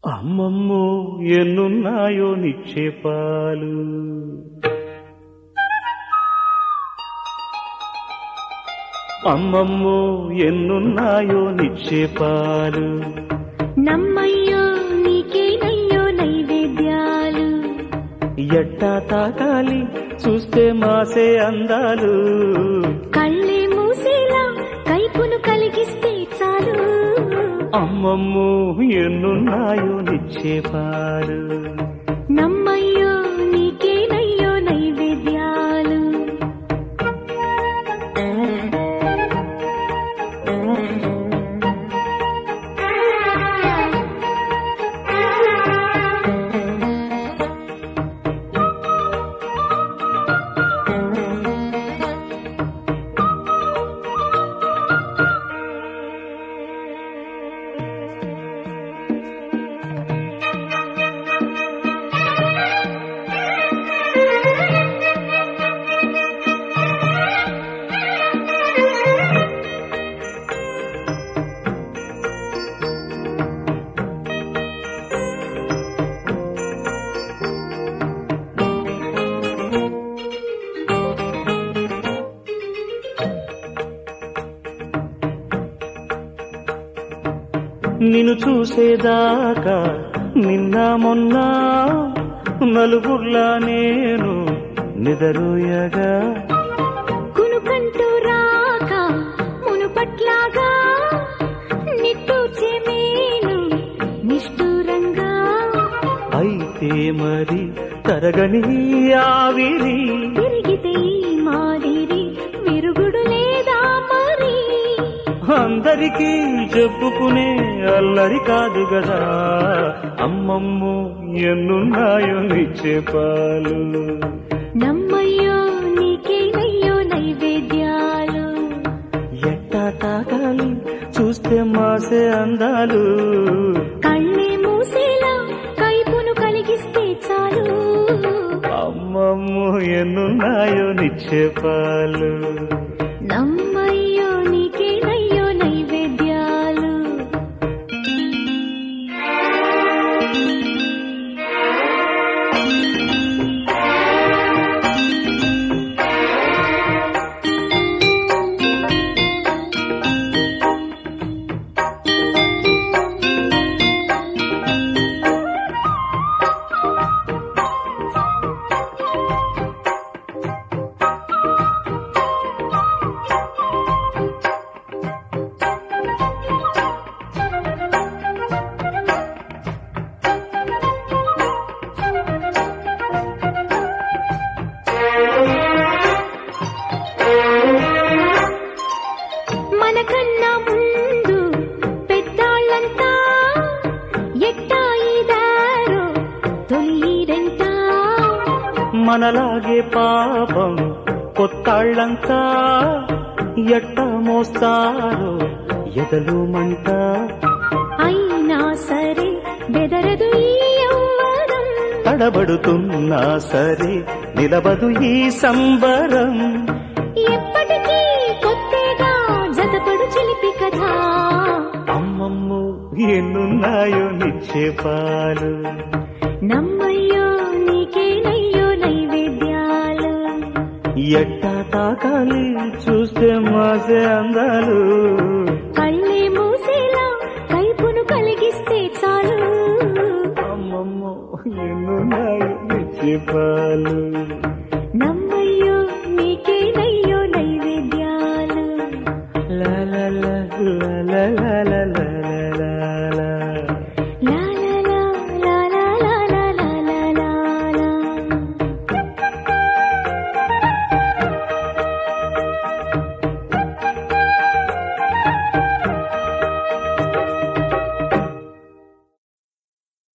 అమ్మమ్మో ఎన్నున్నాయో నిక్షేపాలు అమ్మమ్మో ఎన్నున్నాయో నిక్షేపాలు నమ్మయ్యో నీకేనయ్యో నైవేద్యాలు ఎట్టా తాకాలి చూస్తే మాసే అందాలు కళ్ళే మూసేలా కైపును కలిగిస్తే చాలు అమ్మమ్మో ఎన్నున్నాయో నిక్షేపాలు నమ్మయ్యో నీకేనయ్యో నైవేద్యాలు నిన్ను చూసేదాకా నిన్న మొన్న నలుగుర్లా నేను నిదరోయగా కునుకంటూ రాక మునుపట్లాగా నిట్టూర్చే మేను నిష్ఠూరంగా అయితే మరి తరగని ఆవిరి తిరిగితే ఈ మాదిరి విరుగుడు లేదా మరి అందరికీ చెప్పుకునే అల్లరి కాదు గదా అమ్మమ్మో ఎన్నున్నాయో నిక్షేపాలు నమ్మయ్యో నీకేనయ్యో నైవేద్యాలు ఎట్టా తాకాలి చూస్తే మాసే అందాలు కళ్ళే మూసేలా కైపును కలిగిస్తే చాలు అమ్మమ్మో ఎన్నున్నాయో నిక్షేపాలు నమ్మయ్యో నీకేనయ్యో నైవేద్యాలు మనకన్నా ముందు పెద్దాళ్ళంతా ఎట్టా ఇదారో తొలిరెంట మనలాగే పాపం కొత్తాళ్ళంతా ఎట్ట మోస్తారో ఎదలు మంట అయినా సరే బెదరదు ఈ యవ్వనం తడబడుతున్నా సరే నిలబదు ఈ సంబరం ఎప్పటికీ కొత్తగా జతపడు చిలిపి కథ అమ్మమ్మో ఎన్నున్నాయో నిక్షేపాలు నమ్మయ్యో నీకేనయ్యో నైవేద్యాలు ఎట్టా తాకాలి చూస్తే మాసే అందాలు కళ్ళే మూసేలా కైపును కలిగిస్తే చాలు అమ్మమ్మో ఎన్నున్నాయో నిక్షేపాలు